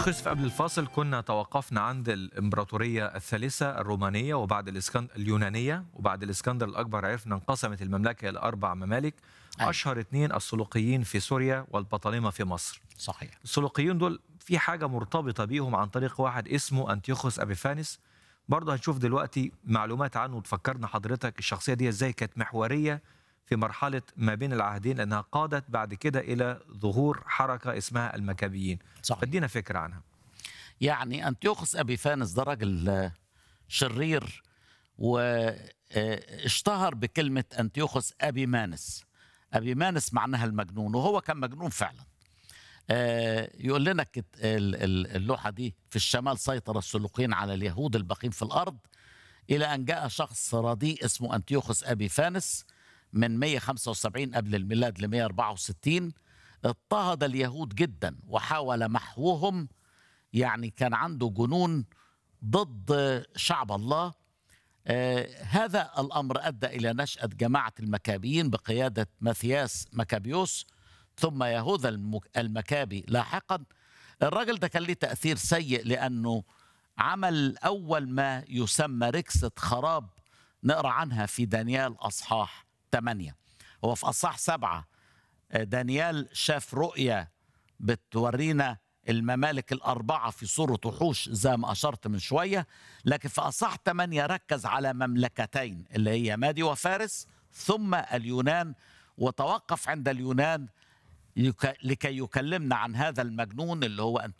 خسف قبل الفاصل كنا توقفنا عند الإمبراطورية الثالثة الرومانية وبعد الإسكند... اليونانية وبعد الإسكندر الأكبر عرفنا انقسمت المملكة إلى أربع ممالك أيوة. أشهر اثنين السلوقيين في سوريا والبطالمة في مصر صحيح السلوقيين دول في حاجة مرتبطة بيهم عن طريق واحد اسمه أنتيوخوس أبيفانس برضه هنشوف دلوقتي معلومات عنه وتفكرنا حضرتك الشخصية دي ازاي كانت محورية في مرحلة ما بين العهدين لأنها قادت بعد كده إلى ظهور حركة اسمها المكابيين صحيح فادينا فكرة عنها يعني أنتيوخوس أبيفانس ده راجل آه، شرير واشتهر بكلمة أنتيوخوس أبيمانس أبيمانس معناها المجنون وهو كان مجنون فعلا آه، يقول لنا الكت- ال- ال- اللوحة دي في الشمال سيطر السلوقيين على اليهود الباقين في الأرض إلى أن جاء شخص رديء اسمه أنتيوخوس أبيفانس من 175 قبل الميلاد ل 164 اضطهد اليهود جدا وحاول محوهم يعني كان عنده جنون ضد شعب الله آه هذا الأمر أدى إلى نشأة جماعة المكابيين بقيادة مثياس مكابيوس ثم يهوذا المك- المكابي لاحقا الراجل ده كان ليه تأثير سيء لأنه عمل أول ما يسمى ركسة خراب نقرأ عنها في دانيال أصحاح 8 هو في أصحاح سبعة آه، دانيال شاف رؤية بتورينا الممالك الأربعة في صورة وحوش زي ما أشرت من شوية لكن في أصح 8 ركز على مملكتين اللي هي مادي وفارس ثم اليونان وتوقف عند اليونان يك- لكي يكلمنا عن هذا المجنون اللي هو